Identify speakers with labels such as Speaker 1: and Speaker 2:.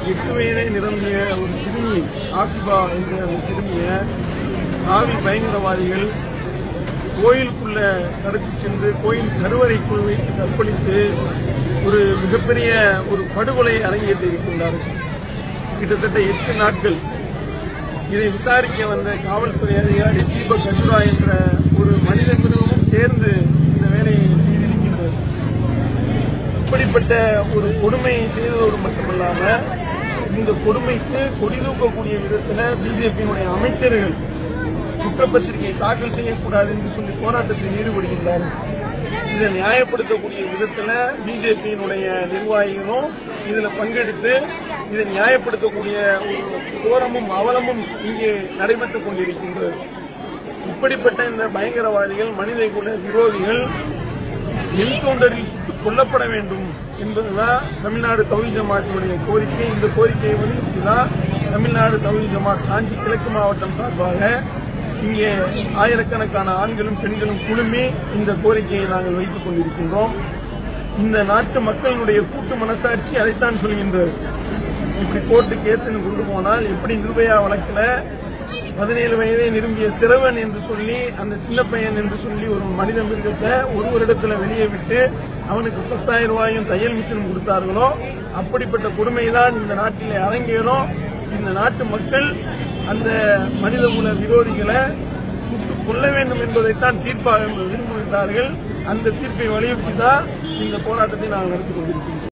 Speaker 1: எட்டு வயதை நிரம்பிய ஒரு சிறுமி ஆசிபா என்ற அந்த சிறுமிய ஆவி பயங்கரவாதிகள் கோயிலுக்குள்ள கடத்தி சென்று கோயில் கருவறைக்குள் வைத்து கற்பழித்து ஒரு மிகப்பெரிய ஒரு படுகொலை அரங்கேற்றி இருக்கின்றார்கள் கிட்டத்தட்ட எட்டு நாட்கள் இதை விசாரிக்க வந்த காவல்துறை அதிகாரி தீபக் கஜுரா என்ற ஒரு மனித மிருகமும் சேர்ந்து இந்த வேலையை செய்திருக்கின்றது இப்படிப்பட்ட ஒரு கொடுமையை செய்ததோடு மட்டுமல்லாம இந்த கொடுமைக்கு கொடி தூக்கக்கூடிய விதத்தில் பிஜேபியினுடைய அமைச்சர்கள் குற்றப்பத்திரிகை தாக்கல் செய்யக்கூடாது என்று சொல்லி போராட்டத்தில் ஈடுபடுகின்றார்கள் இதை நியாயப்படுத்தக்கூடிய விதத்தில் பிஜேபியினுடைய நிர்வாகிகளும் இதுல பங்கெடுத்து இதை நியாயப்படுத்தக்கூடிய ஒரு கோரமும் அவலமும் இங்கே நடைபெற்றுக் கொண்டிருக்கின்றது இப்படிப்பட்ட இந்த பயங்கரவாதிகள் மனித குல விரோதிகள் என்கவுண்டரில் சுட்டுக் கொல்லப்பட வேண்டும் என்பதுதான் தமிழ்நாடு தௌஹி ஜமாத்தினுடைய கோரிக்கை இந்த கோரிக்கையை வலியுறுத்திதான் தமிழ்நாடு தௌஹி ஜமாத் காஞ்சி கிழக்கு மாவட்டம் சார்பாக இங்கே ஆயிரக்கணக்கான ஆண்களும் பெண்களும் குழுமி இந்த கோரிக்கையை நாங்கள் வைத்துக் கொண்டிருக்கின்றோம் இந்த நாட்டு மக்களினுடைய கூட்டு மனசாட்சி அதைத்தான் சொல்கின்றது இப்படி கோர்ட்டு கேஸ்ன்னு கொண்டு போனால் எப்படி நிர்பயா வழக்குல பதினேழு வயதை நிரம்பிய சிறுவன் என்று சொல்லி அந்த சின்ன பையன் என்று சொல்லி ஒரு மனித மிருகத்தை ஒரு வருடத்துல வெளியே விட்டு அவனுக்கு பத்தாயிரம் ரூபாயும் தையல் மிஷின் கொடுத்தார்களோ அப்படிப்பட்ட கொடுமைதான் இந்த நாட்டிலே அரங்கேறும் இந்த நாட்டு மக்கள் அந்த மனிதகுல விரோதிகளை சுட்டுக் கொள்ள வேண்டும் என்பதைத்தான் தீர்ப்பாக விரும்புகின்றார்கள் அந்த தீர்ப்பை வலியுறுத்தி தான் இந்த போராட்டத்தை நாங்கள் நடத்தி கொண்டிருக்கிறோம்